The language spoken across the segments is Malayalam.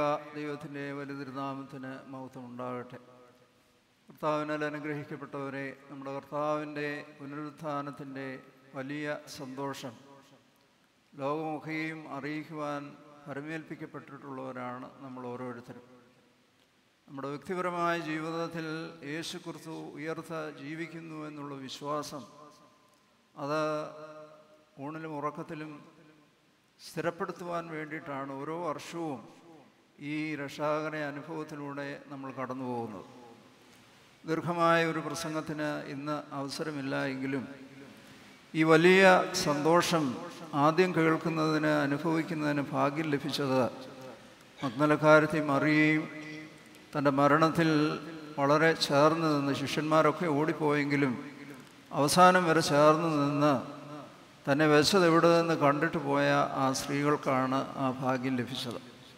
ദൈവത്തിൻ്റെ വലുതിരുനാമത്തിന് മഹത്വം ഉണ്ടാകട്ടെ കർത്താവിനാൽ അനുഗ്രഹിക്കപ്പെട്ടവരെ നമ്മുടെ കർത്താവിൻ്റെ പുനരുത്ഥാനത്തിൻ്റെ വലിയ സന്തോഷം ലോകമൊക്കെയും അറിയിക്കുവാൻ പരമേൽപ്പിക്കപ്പെട്ടിട്ടുള്ളവരാണ് നമ്മൾ ഓരോരുത്തരും നമ്മുടെ വ്യക്തിപരമായ ജീവിതത്തിൽ യേശു ക്രിസ്തു ഉയർത്ത ജീവിക്കുന്നു എന്നുള്ള വിശ്വാസം അത് ഊണിലും ഉറക്കത്തിലും സ്ഥിരപ്പെടുത്തുവാൻ വേണ്ടിയിട്ടാണ് ഓരോ വർഷവും ഈ രക്ഷാകര അനുഭവത്തിലൂടെ നമ്മൾ കടന്നു പോകുന്നത് ദീർഘമായ ഒരു പ്രസംഗത്തിന് ഇന്ന് അവസരമില്ല എങ്കിലും ഈ വലിയ സന്തോഷം ആദ്യം കേൾക്കുന്നതിന് അനുഭവിക്കുന്നതിന് ഭാഗ്യം ലഭിച്ചത് മഗ്നലക്കാരത്തി മറിയുകയും തൻ്റെ മരണത്തിൽ വളരെ ചേർന്ന് നിന്ന് ശിഷ്യന്മാരൊക്കെ ഓടിപ്പോയെങ്കിലും അവസാനം വരെ ചേർന്ന് നിന്ന് തന്നെ വെച്ചത് എവിടെ നിന്ന് കണ്ടിട്ട് പോയ ആ സ്ത്രീകൾക്കാണ് ആ ഭാഗ്യം ലഭിച്ചത്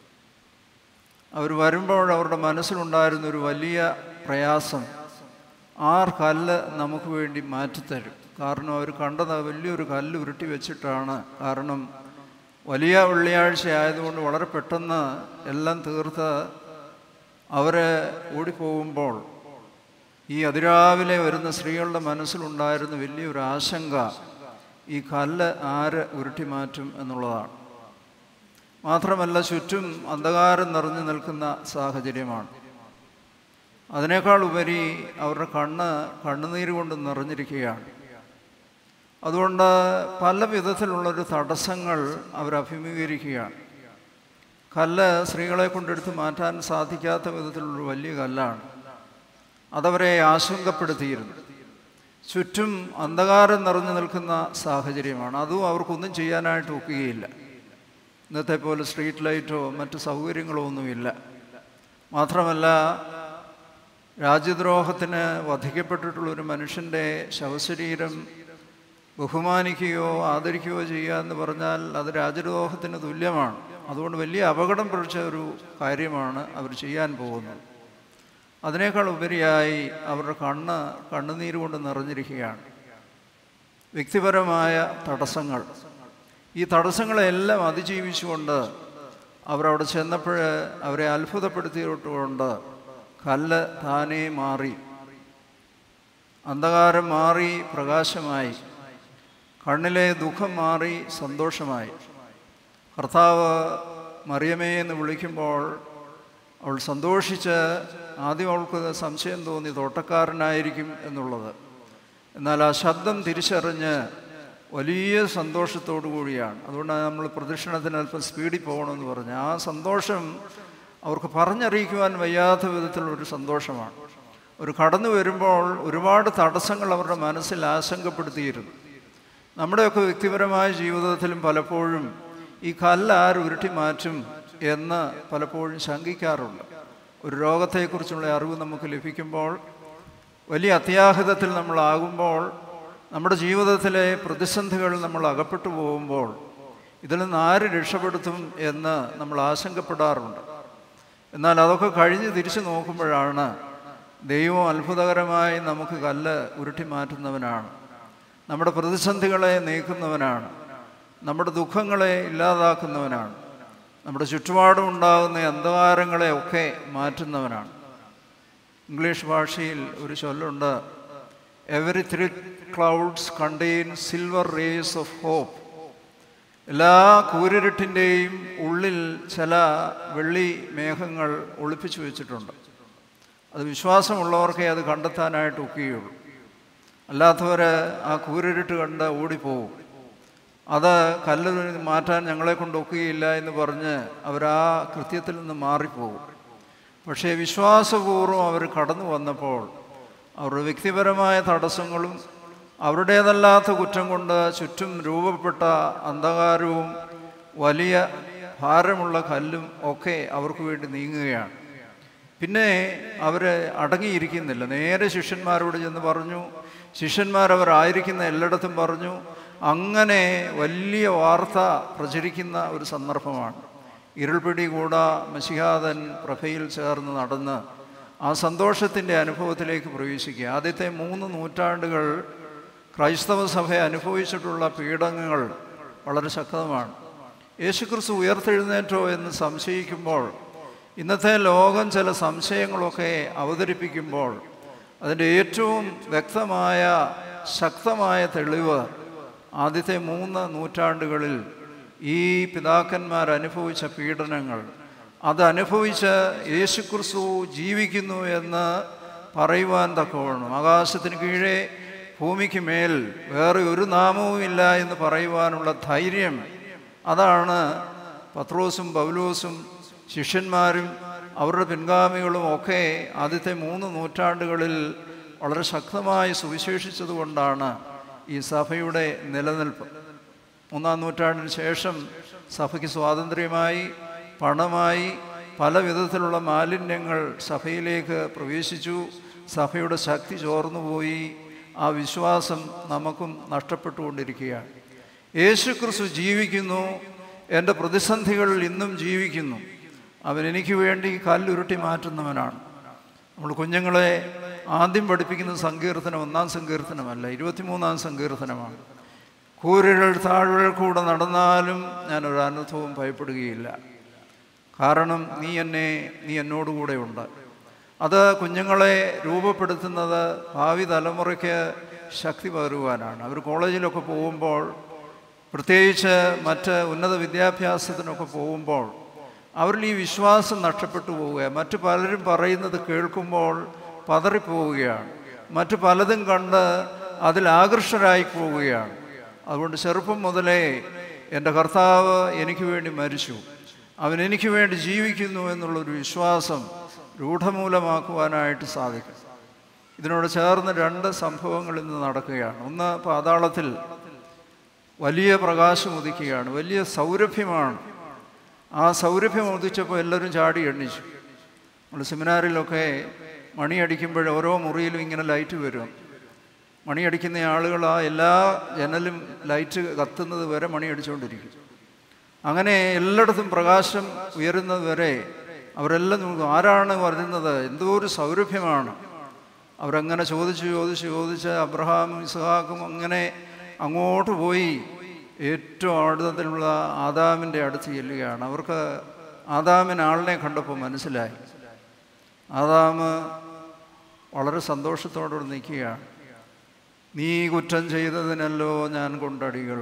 അവർ വരുമ്പോൾ അവരുടെ മനസ്സിലുണ്ടായിരുന്ന ഒരു വലിയ പ്രയാസം ആർ കല്ല് നമുക്ക് വേണ്ടി മാറ്റിത്തരും കാരണം അവർ കണ്ടത് വലിയൊരു കല്ല് ഉരുട്ടി വെച്ചിട്ടാണ് കാരണം വലിയ വെള്ളിയാഴ്ച ആയതുകൊണ്ട് വളരെ പെട്ടെന്ന് എല്ലാം തീർത്ത് അവർ ഓടിപ്പോകുമ്പോൾ ഈ അതിരാവിലെ വരുന്ന സ്ത്രീകളുടെ മനസ്സിലുണ്ടായിരുന്ന വലിയൊരു ആശങ്ക ഈ കല്ല് ആര് ഉരുട്ടി മാറ്റും എന്നുള്ളതാണ് മാത്രമല്ല ചുറ്റും അന്ധകാരം നിറഞ്ഞു നിൽക്കുന്ന സാഹചര്യമാണ് അതിനേക്കാൾ ഉപരി അവരുടെ കണ്ണ് കണ്ണുനീര് കൊണ്ട് നിറഞ്ഞിരിക്കുകയാണ് അതുകൊണ്ട് പല വിധത്തിലുള്ളൊരു തടസ്സങ്ങൾ അവർ അഭിമുഖീകരിക്കുകയാണ് കല്ല് സ്ത്രീകളെ കൊണ്ടെടുത്ത് മാറ്റാൻ സാധിക്കാത്ത വിധത്തിലുള്ളൊരു വലിയ കല്ലാണ് അതവരെ ആശങ്കപ്പെടുത്തിയിരുന്നു ചുറ്റും അന്ധകാരം നിറഞ്ഞു നിൽക്കുന്ന സാഹചര്യമാണ് അതും അവർക്കൊന്നും ചെയ്യാനായിട്ട് ഒക്കുകയില്ല ഇന്നത്തെ പോലെ സ്ട്രീറ്റ് ലൈറ്റോ മറ്റ് സൗകര്യങ്ങളോ ഒന്നുമില്ല മാത്രമല്ല രാജ്യദ്രോഹത്തിന് വധിക്കപ്പെട്ടിട്ടുള്ള ഒരു മനുഷ്യൻ്റെ ശവശരീരം ബഹുമാനിക്കുകയോ ആദരിക്കുകയോ ചെയ്യുക എന്ന് പറഞ്ഞാൽ അത് രാജ്യദ്രോഹത്തിന് തുല്യമാണ് അതുകൊണ്ട് വലിയ അപകടം പിടിച്ച ഒരു കാര്യമാണ് അവർ ചെയ്യാൻ പോകുന്നത് അതിനേക്കാൾ ഉപരിയായി അവരുടെ കണ്ണ് കണ്ണുനീര് കൊണ്ട് നിറഞ്ഞിരിക്കുകയാണ് വ്യക്തിപരമായ തടസ്സങ്ങൾ ഈ തടസ്സങ്ങളെല്ലാം അതിജീവിച്ചുകൊണ്ട് അവരവിടെ ചെന്നപ്പോൾ അവരെ അത്ഭുതപ്പെടുത്തിയിട്ടുകൊണ്ട് കല്ല് താനേ മാറി അന്ധകാരം മാറി പ്രകാശമായി കണ്ണിലെ ദുഃഖം മാറി സന്തോഷമായി കർത്താവ് മറിയമേ എന്ന് വിളിക്കുമ്പോൾ അവൾ സന്തോഷിച്ച് ആദ്യം അവൾക്ക് സംശയം തോന്നി തോട്ടക്കാരനായിരിക്കും എന്നുള്ളത് എന്നാൽ ആ ശബ്ദം തിരിച്ചറിഞ്ഞ് വലിയ സന്തോഷത്തോടു കൂടിയാണ് അതുകൊണ്ടാണ് നമ്മൾ പ്രദക്ഷിണത്തിന് അല്പം സ്പീഡിൽ പോകണമെന്ന് പറഞ്ഞ് ആ സന്തോഷം അവർക്ക് പറഞ്ഞറിയിക്കുവാൻ വയ്യാത്ത വിധത്തിലുള്ളൊരു സന്തോഷമാണ് ഒരു കടന്നു വരുമ്പോൾ ഒരുപാട് തടസ്സങ്ങൾ അവരുടെ മനസ്സിൽ ആശങ്കപ്പെടുത്തിയിരുന്നു നമ്മുടെയൊക്കെ വ്യക്തിപരമായ ജീവിതത്തിലും പലപ്പോഴും ഈ കല്ല് ആര് ഉരുട്ടി മാറ്റും എന്ന് പലപ്പോഴും ശങ്കിക്കാറുണ്ട് ഒരു രോഗത്തെക്കുറിച്ചുള്ള അറിവ് നമുക്ക് ലഭിക്കുമ്പോൾ വലിയ അത്യാഹിതത്തിൽ നമ്മളാകുമ്പോൾ നമ്മുടെ ജീവിതത്തിലെ പ്രതിസന്ധികൾ നമ്മൾ അകപ്പെട്ടു പോകുമ്പോൾ ഇതിൽ നിന്ന് ആര് രക്ഷപ്പെടുത്തും എന്ന് നമ്മൾ ആശങ്കപ്പെടാറുണ്ട് എന്നാൽ അതൊക്കെ കഴിഞ്ഞ് തിരിച്ചു നോക്കുമ്പോഴാണ് ദൈവം അത്ഭുതകരമായി നമുക്ക് കല്ല് ഉരുട്ടി മാറ്റുന്നവനാണ് നമ്മുടെ പ്രതിസന്ധികളെ നീക്കുന്നവനാണ് നമ്മുടെ ദുഃഖങ്ങളെ ഇല്ലാതാക്കുന്നവനാണ് നമ്മുടെ ചുറ്റുപാടും ഉണ്ടാകുന്ന അന്ധകാരങ്ങളെ ഒക്കെ മാറ്റുന്നവനാണ് ഇംഗ്ലീഷ് ഭാഷയിൽ ഒരു ചൊല്ലുണ്ട് every three clouds contain silver rays of hope എല്ലാ കൂരിരുട്ടിൻ്റെയും ഉള്ളിൽ ചില വെള്ളി മേഘങ്ങൾ ഒളിപ്പിച്ചു വെച്ചിട്ടുണ്ട് അത് വിശ്വാസമുള്ളവർക്കേ അത് കണ്ടെത്താനായിട്ട് ഒക്കുകയുള്ളൂ അല്ലാത്തവർ ആ കൂരിരുട്ട് കണ്ട് ഓടിപ്പോവും അത് കല്ല് മാറ്റാൻ ഞങ്ങളെ കൊണ്ട് ഒക്കുകയില്ല എന്ന് പറഞ്ഞ് അവർ ആ കൃത്യത്തിൽ നിന്ന് മാറിപ്പോകും പക്ഷേ വിശ്വാസപൂർവ്വം അവർ കടന്നു വന്നപ്പോൾ അവരുടെ വ്യക്തിപരമായ തടസ്സങ്ങളും അവരുടേതല്ലാത്ത കുറ്റം കൊണ്ട് ചുറ്റും രൂപപ്പെട്ട അന്ധകാരവും വലിയ ഭാരമുള്ള കല്ലും ഒക്കെ അവർക്ക് വേണ്ടി നീങ്ങുകയാണ് പിന്നെ അവർ അടങ്ങിയിരിക്കുന്നില്ല നേരെ ശിഷ്യന്മാരോട് ചെന്ന് പറഞ്ഞു ശിഷ്യന്മാരവർ ആയിരിക്കുന്ന എല്ലായിടത്തും പറഞ്ഞു അങ്ങനെ വലിയ വാർത്ത പ്രചരിക്കുന്ന ഒരു സന്ദർഭമാണ് ഇരുൾപിടി കൂടാ മഷിഹാദൻ പ്രഭയിൽ ചേർന്ന് നടന്ന് ആ സന്തോഷത്തിൻ്റെ അനുഭവത്തിലേക്ക് പ്രവേശിക്കുക ആദ്യത്തെ മൂന്ന് നൂറ്റാണ്ടുകൾ ക്രൈസ്തവ സഭ അനുഭവിച്ചിട്ടുള്ള പീഡനങ്ങൾ വളരെ ശക്തമാണ് യേശുക്രിസ്തു ഉയർത്തെഴുന്നേറ്റോ എന്ന് സംശയിക്കുമ്പോൾ ഇന്നത്തെ ലോകം ചില സംശയങ്ങളൊക്കെ അവതരിപ്പിക്കുമ്പോൾ അതിൻ്റെ ഏറ്റവും വ്യക്തമായ ശക്തമായ തെളിവ് ആദ്യത്തെ മൂന്ന് നൂറ്റാണ്ടുകളിൽ ഈ പിതാക്കന്മാർ അനുഭവിച്ച പീഡനങ്ങൾ അത് അനുഭവിച്ച് യേശുക്രിസ്തു ജീവിക്കുന്നു എന്ന് പറയുവാൻ തക്കവണ്ണം ആകാശത്തിന് കീഴേ ഭൂമിക്ക് മേൽ വേറെ ഒരു നാമവുമില്ല എന്ന് പറയുവാനുള്ള ധൈര്യം അതാണ് പത്രോസും പൗലോസും ശിഷ്യന്മാരും അവരുടെ പിൻഗാമികളും ഒക്കെ ആദ്യത്തെ മൂന്ന് നൂറ്റാണ്ടുകളിൽ വളരെ ശക്തമായി സുവിശേഷിച്ചതുകൊണ്ടാണ് ഈ സഭയുടെ നിലനിൽപ്പ് മൂന്നാം നൂറ്റാണ്ടിന് ശേഷം സഭയ്ക്ക് സ്വാതന്ത്ര്യമായി പണമായി പല വിധത്തിലുള്ള മാലിന്യങ്ങൾ സഭയിലേക്ക് പ്രവേശിച്ചു സഭയുടെ ശക്തി ചോർന്നുപോയി ആ വിശ്വാസം നമുക്കും നഷ്ടപ്പെട്ടുകൊണ്ടിരിക്കുകയാണ് യേശു ക്രിസ്തു ജീവിക്കുന്നു എൻ്റെ പ്രതിസന്ധികളിൽ ഇന്നും ജീവിക്കുന്നു അവൻ എനിക്ക് വേണ്ടി കല്ലുരുട്ടി മാറ്റുന്നവനാണ് നമ്മൾ കുഞ്ഞുങ്ങളെ ആദ്യം പഠിപ്പിക്കുന്ന സങ്കീർത്തനം ഒന്നാം സങ്കീർത്തനമല്ല ഇരുപത്തിമൂന്നാം സങ്കീർത്തനമാണ് കൂരകൾ താഴ്വകൾ കൂടെ നടന്നാലും ഞാനൊരു അനർത്ഥവും ഭയപ്പെടുകയില്ല കാരണം നീ എന്നെ നീ എന്നോടുകൂടെ ഉണ്ട് അത് കുഞ്ഞുങ്ങളെ രൂപപ്പെടുത്തുന്നത് ഭാവി തലമുറയ്ക്ക് ശക്തി പകരുവാനാണ് അവർ കോളേജിലൊക്കെ പോകുമ്പോൾ പ്രത്യേകിച്ച് മറ്റ് ഉന്നത വിദ്യാഭ്യാസത്തിനൊക്കെ പോകുമ്പോൾ അവരിൽ ഈ വിശ്വാസം നഷ്ടപ്പെട്ടു പോവുക മറ്റു പലരും പറയുന്നത് കേൾക്കുമ്പോൾ പതറിപ്പോവുകയാണ് മറ്റു പലതും കണ്ട് അതിൽ ആകർഷരായി പോവുകയാണ് അതുകൊണ്ട് ചെറുപ്പം മുതലേ എൻ്റെ കർത്താവ് എനിക്ക് വേണ്ടി മരിച്ചു അവൻ എനിക്ക് വേണ്ടി ജീവിക്കുന്നു എന്നുള്ളൊരു വിശ്വാസം രൂഢമൂലമാക്കുവാനായിട്ട് സാധിക്കും ഇതിനോട് ചേർന്ന് രണ്ട് സംഭവങ്ങൾ ഇന്ന് നടക്കുകയാണ് ഒന്ന് പാതാളത്തിൽ വലിയ പ്രകാശം ഉദിക്കുകയാണ് വലിയ സൗരഭ്യമാണ് ആ സൗരഭ്യം ഉദിച്ചപ്പോൾ എല്ലാവരും ചാടി എണ്ണിച്ചു നമ്മൾ സെമിനാറിലൊക്കെ മണിയടിക്കുമ്പോൾ ഓരോ മുറിയിലും ഇങ്ങനെ ലൈറ്റ് വരും മണിയടിക്കുന്ന ആളുകൾ ആ എല്ലാ ജനലും ലൈറ്റ് കത്തുന്നത് വരെ മണിയടിച്ചുകൊണ്ടിരിക്കും അങ്ങനെ എല്ലായിടത്തും പ്രകാശം ഉയരുന്നത് വരെ അവരെല്ലാം നോക്കും ആരാണ് വരുന്നത് എന്തോ ഒരു സൗരഭ്യമാണ് അവരങ്ങനെ ചോദിച്ച് ചോദിച്ച് ചോദിച്ച് അബ്രഹാമും ഇസ്ഹാക്കും അങ്ങനെ അങ്ങോട്ട് പോയി ഏറ്റവും അടുത്തത്തിലുള്ള ആദാമിൻ്റെ അടുത്ത് ചെല്ലുകയാണ് അവർക്ക് ആദാമിന് ആളിനെ കണ്ടപ്പോൾ മനസ്സിലായി ആദാമ് വളരെ സന്തോഷത്തോടെ നിൽക്കുകയാണ് നീ കുറ്റം ചെയ്തതിനല്ലോ ഞാൻ കൊണ്ടടികൾ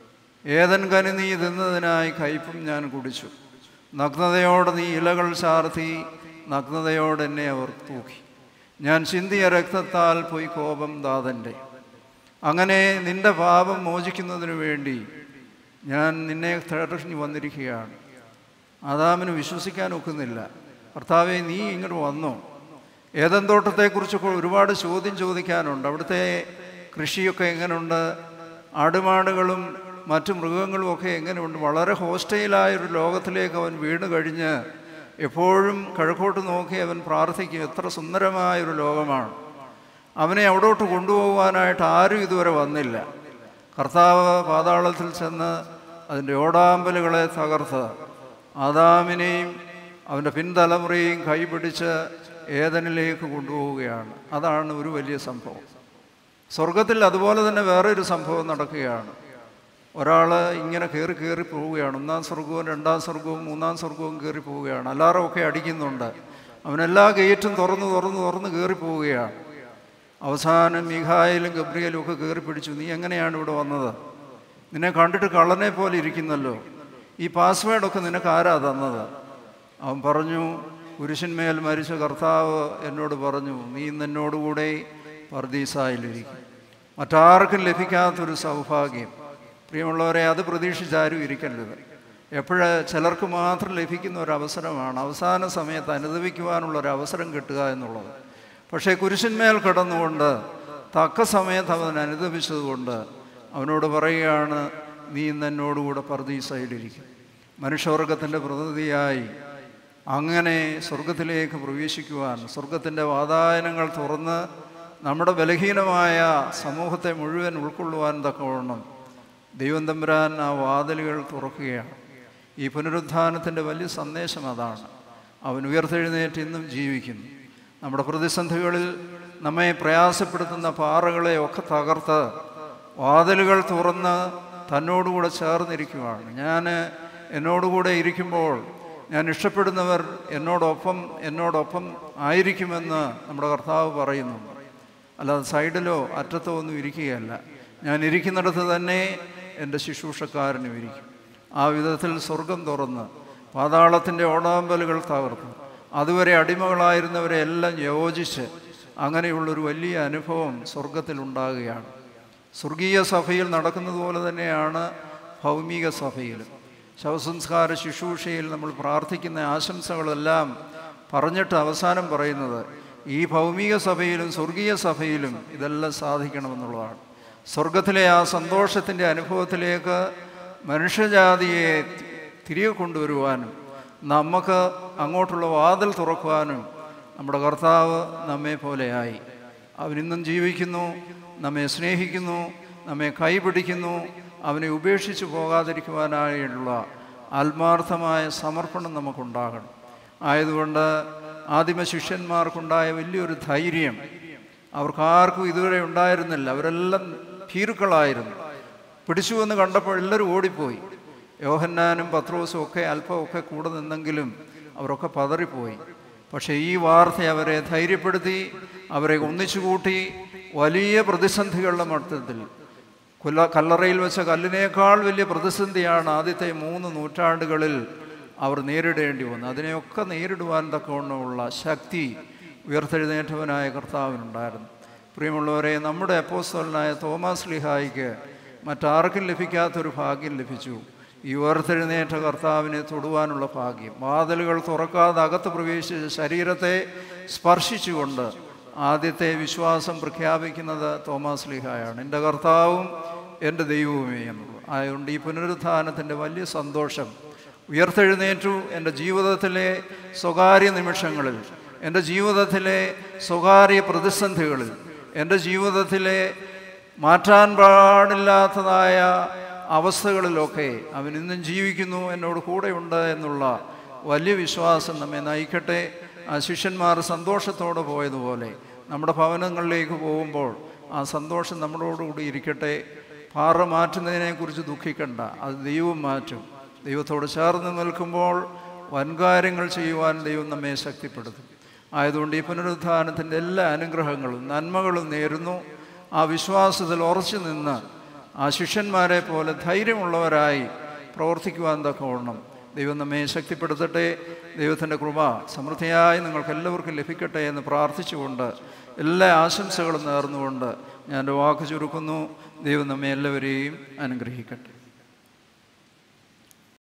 ഏതൻ കനി നീ തിന്നതിനായി കയ്പും ഞാൻ കുടിച്ചു നഗ്നതയോടെ നീ ഇലകൾ ചാർത്തി നഗ്നതയോടെ എന്നെ അവർ തൂക്കി ഞാൻ ചിന്തിയ രക്തത്താൽ പോയി കോപം ദാതൻ്റെ അങ്ങനെ നിന്റെ പാപം മോചിക്കുന്നതിന് വേണ്ടി ഞാൻ നിന്നെ തേടഞ്ഞു വന്നിരിക്കുകയാണ് ആദാമിന് വിശ്വസിക്കാൻ ഒക്കുന്നില്ല കർത്താവെ നീ ഇങ്ങോട്ട് വന്നു ഏതൻ തോട്ടത്തെക്കുറിച്ചൊക്കെ ഒരുപാട് ചോദ്യം ചോദിക്കാനുണ്ട് അവിടുത്തെ കൃഷിയൊക്കെ എങ്ങനെയുണ്ട് ആടുമാടുകളും മറ്റു മൃഗങ്ങളും ഒക്കെ എങ്ങനെയുണ്ട് വളരെ ഹോസ്റ്റയിലായൊരു ലോകത്തിലേക്ക് അവൻ വീണ് കഴിഞ്ഞ് എപ്പോഴും കിഴക്കോട്ട് നോക്കി അവൻ പ്രാർത്ഥിക്കും എത്ര സുന്ദരമായൊരു ലോകമാണ് അവനെ അവിടോട്ട് കൊണ്ടുപോകാനായിട്ട് ആരും ഇതുവരെ വന്നില്ല കർത്താവ് പാതാളത്തിൽ ചെന്ന് അതിൻ്റെ ഓടാമ്പലുകളെ തകർത്ത് ആദാമിനെയും അവൻ്റെ പിൻതലമുറയെയും കൈപിടിച്ച് ഏതനിലേക്ക് കൊണ്ടുപോവുകയാണ് അതാണ് ഒരു വലിയ സംഭവം സ്വർഗത്തിൽ അതുപോലെ തന്നെ വേറെ ഒരു സംഭവം നടക്കുകയാണ് ഒരാൾ ഇങ്ങനെ കയറി കയറി പോവുകയാണ് ഒന്നാം സ്വർഗവും രണ്ടാം സ്വർഗവും മൂന്നാം സ്വർഗവും കയറി പോവുകയാണ് അലാറമൊക്കെ അടിക്കുന്നുണ്ട് അവനെല്ലാ ഗേറ്റും തുറന്ന് തുറന്ന് തുറന്ന് കയറി പോവുകയാണ് അവസാനം മിഖായിലും ഗബ്രിയലും ഒക്കെ കയറി പിടിച്ചു നീ എങ്ങനെയാണ് ഇവിടെ വന്നത് നിന്നെ കണ്ടിട്ട് കള്ളനെ പോലെ ഇരിക്കുന്നല്ലോ ഈ പാസ്വേഡൊക്കെ നിനക്ക് ആരാ തന്നത് അവൻ പറഞ്ഞു പുരുഷന്മേൽ മരിച്ച കർത്താവ് എന്നോട് പറഞ്ഞു നീ ഇന്ന് എന്നോടുകൂടെ പർദീസായിലിരിക്കും മറ്റാർക്കും ലഭിക്കാത്തൊരു സൗഭാഗ്യം പ്രിയമുള്ളവരെ അത് പ്രതീക്ഷിച്ചാരും ഇരിക്കരുത് എപ്പോഴ് ചിലർക്ക് മാത്രം ലഭിക്കുന്ന ഒരു അവസരമാണ് അവസാന സമയത്ത് അനുഭവിക്കുവാനുള്ള ഒരു അവസരം കിട്ടുക എന്നുള്ളത് പക്ഷേ കുരിശന്മേൽ കിടന്നുകൊണ്ട് തക്ക സമയത്ത് അവൻ അനുദപിച്ചതുകൊണ്ട് അവനോട് പറയുകയാണ് നീ ഇന്ന് എന്നോടുകൂടെ പർദീസയിലിരിക്കും മനുഷ്യവർഗത്തിൻ്റെ പ്രതിനിധിയായി അങ്ങനെ സ്വർഗത്തിലേക്ക് പ്രവേശിക്കുവാൻ സ്വർഗത്തിൻ്റെ വാതായനങ്ങൾ തുറന്ന് നമ്മുടെ ബലഹീനമായ സമൂഹത്തെ മുഴുവൻ ഉൾക്കൊള്ളുവാൻ തക്കവണ്ണം ദൈവം തമ്പുരാൻ ആ വാതിലുകൾ തുറക്കുകയാണ് ഈ പുനരുത്ഥാനത്തിൻ്റെ വലിയ സന്ദേശം അതാണ് അവൻ ഉയർത്തെഴുന്നേറ്റ് ഇന്നും ജീവിക്കുന്നു നമ്മുടെ പ്രതിസന്ധികളിൽ നമ്മെ പ്രയാസപ്പെടുത്തുന്ന പാറകളെ ഒക്കെ തകർത്ത് വാതിലുകൾ തുറന്ന് തന്നോടുകൂടെ ചേർന്നിരിക്കുവാണ് ഞാൻ എന്നോടുകൂടെ ഇരിക്കുമ്പോൾ ഞാൻ ഇഷ്ടപ്പെടുന്നവർ എന്നോടൊപ്പം എന്നോടൊപ്പം ആയിരിക്കുമെന്ന് നമ്മുടെ കർത്താവ് പറയുന്നു അല്ലാതെ സൈഡിലോ അറ്റത്തോ ഒന്നും ഇരിക്കുകയല്ല ഞാൻ ഇരിക്കുന്നിടത്ത് തന്നെ എൻ്റെ ശുശ്രൂഷക്കാരനും ഇരിക്കും ആ വിധത്തിൽ സ്വർഗം തുറന്ന് പാതാളത്തിൻ്റെ ഓടാമ്പലുകൾ തകർത്ത് അതുവരെ അടിമകളായിരുന്നവരെ എല്ലാം യോജിച്ച് അങ്ങനെയുള്ളൊരു വലിയ അനുഭവം സ്വർഗത്തിലുണ്ടാകുകയാണ് സ്വർഗീയ സഭയിൽ നടക്കുന്നത് പോലെ തന്നെയാണ് ഭൗമിക സഭയിലും ശവസംസ്കാര ശുശ്രൂഷയിൽ നമ്മൾ പ്രാർത്ഥിക്കുന്ന ആശംസകളെല്ലാം പറഞ്ഞിട്ട് അവസാനം പറയുന്നത് ഈ ഭൗമിക സഭയിലും സ്വർഗീയ സഭയിലും ഇതെല്ലാം സാധിക്കണമെന്നുള്ളതാണ് സ്വർഗത്തിലെ ആ സന്തോഷത്തിൻ്റെ അനുഭവത്തിലേക്ക് മനുഷ്യജാതിയെ തിരികെ കൊണ്ടുവരുവാനും നമുക്ക് അങ്ങോട്ടുള്ള വാതിൽ തുറക്കുവാനും നമ്മുടെ കർത്താവ് നമ്മെ പോലെയായി അവനിന്നും ജീവിക്കുന്നു നമ്മെ സ്നേഹിക്കുന്നു നമ്മെ കൈപിടിക്കുന്നു അവനെ ഉപേക്ഷിച്ച് പോകാതിരിക്കുവാനായുള്ള ആത്മാർത്ഥമായ സമർപ്പണം നമുക്കുണ്ടാകണം ആയതുകൊണ്ട് ആദിമ ശിഷ്യന്മാർക്കുണ്ടായ വലിയൊരു ധൈര്യം അവർക്കാർക്കും ഇതുവരെ ഉണ്ടായിരുന്നില്ല അവരെല്ലാം ഭീരുക്കളായിരുന്നു പിടിച്ചു എന്ന് കണ്ടപ്പോൾ എല്ലാവരും ഓടിപ്പോയി യോഹന്നാനും പത്രോസും ഒക്കെ അല്പമൊക്കെ കൂടെ നിന്നെങ്കിലും അവരൊക്കെ പതറിപ്പോയി പക്ഷേ ഈ വാർത്ത അവരെ ധൈര്യപ്പെടുത്തി അവരെ ഒന്നിച്ചുകൂട്ടി വലിയ പ്രതിസന്ധികളുടെ മട്ടത്തിൽ കൊല്ല കല്ലറയിൽ വെച്ച കല്ലിനേക്കാൾ വലിയ പ്രതിസന്ധിയാണ് ആദ്യത്തെ മൂന്ന് നൂറ്റാണ്ടുകളിൽ അവർ നേരിടേണ്ടി വന്നത് അതിനെയൊക്കെ നേരിടുവാൻ തക്കവണ്ണമുള്ള ശക്തി ഉയർത്തെഴുന്നേറ്റവനായ കർത്താവിനുണ്ടായിരുന്നു പ്രിയമുള്ളവരെ നമ്മുടെ അപ്പോസ്തലനായ തോമസ് ലിഹായിക്ക് മറ്റാർക്കും ലഭിക്കാത്തൊരു ഭാഗ്യം ലഭിച്ചു ഈ ഉയർത്തെഴുന്നേറ്റ കർത്താവിനെ തൊടുവാനുള്ള ഭാഗ്യം വാതിലുകൾ തുറക്കാതെ അകത്ത് പ്രവേശിച്ച ശരീരത്തെ സ്പർശിച്ചുകൊണ്ട് ആദ്യത്തെ വിശ്വാസം പ്രഖ്യാപിക്കുന്നത് തോമസ് ലിഹായാണ് എൻ്റെ കർത്താവും എൻ്റെ ദൈവവുമേ എന്നുള്ളത് ആയതുകൊണ്ട് ഈ പുനരുത്ഥാനത്തിൻ്റെ വലിയ സന്തോഷം ഉയർത്തെഴുന്നേറ്റു എൻ്റെ ജീവിതത്തിലെ സ്വകാര്യ നിമിഷങ്ങളിൽ എൻ്റെ ജീവിതത്തിലെ സ്വകാര്യ പ്രതിസന്ധികളിൽ എൻ്റെ ജീവിതത്തിലെ മാറ്റാൻ പാടില്ലാത്തതായ അവസ്ഥകളിലൊക്കെ അവൻ ഇന്നും ജീവിക്കുന്നു എന്നോട് കൂടെയുണ്ട് എന്നുള്ള വലിയ വിശ്വാസം നമ്മെ നയിക്കട്ടെ ആ ശിഷ്യന്മാർ സന്തോഷത്തോടെ പോയതുപോലെ നമ്മുടെ ഭവനങ്ങളിലേക്ക് പോകുമ്പോൾ ആ സന്തോഷം നമ്മളോടുകൂടി ഇരിക്കട്ടെ പാറ മാറ്റുന്നതിനെക്കുറിച്ച് ദുഃഖിക്കണ്ട അത് ദൈവം മാറ്റും ദൈവത്തോട് ചേർന്ന് നിൽക്കുമ്പോൾ വൻകാര്യങ്ങൾ ചെയ്യുവാൻ ദൈവം നമ്മെ ശക്തിപ്പെടുത്തും ആയതുകൊണ്ട് ഈ പുനരുത്ഥാനത്തിൻ്റെ എല്ലാ അനുഗ്രഹങ്ങളും നന്മകളും നേരുന്നു ആ വിശ്വാസത്തിൽ ഉറച്ചു നിന്ന് ആ ശിഷ്യന്മാരെ പോലെ ധൈര്യമുള്ളവരായി പ്രവർത്തിക്കുവാൻ തക്കവണ്ണം ദൈവം നമ്മെ ശക്തിപ്പെടുത്തട്ടെ ദൈവത്തിൻ്റെ കൃപ സമൃദ്ധിയായി നിങ്ങൾക്ക് എല്ലാവർക്കും ലഭിക്കട്ടെ എന്ന് പ്രാർത്ഥിച്ചുകൊണ്ട് എല്ലാ ആശംസകളും നേർന്നുകൊണ്ട് ഞാൻ എൻ്റെ വാക്ക് ചുരുക്കുന്നു ദൈവം നമ്മെ എല്ലാവരെയും അനുഗ്രഹിക്കട്ടെ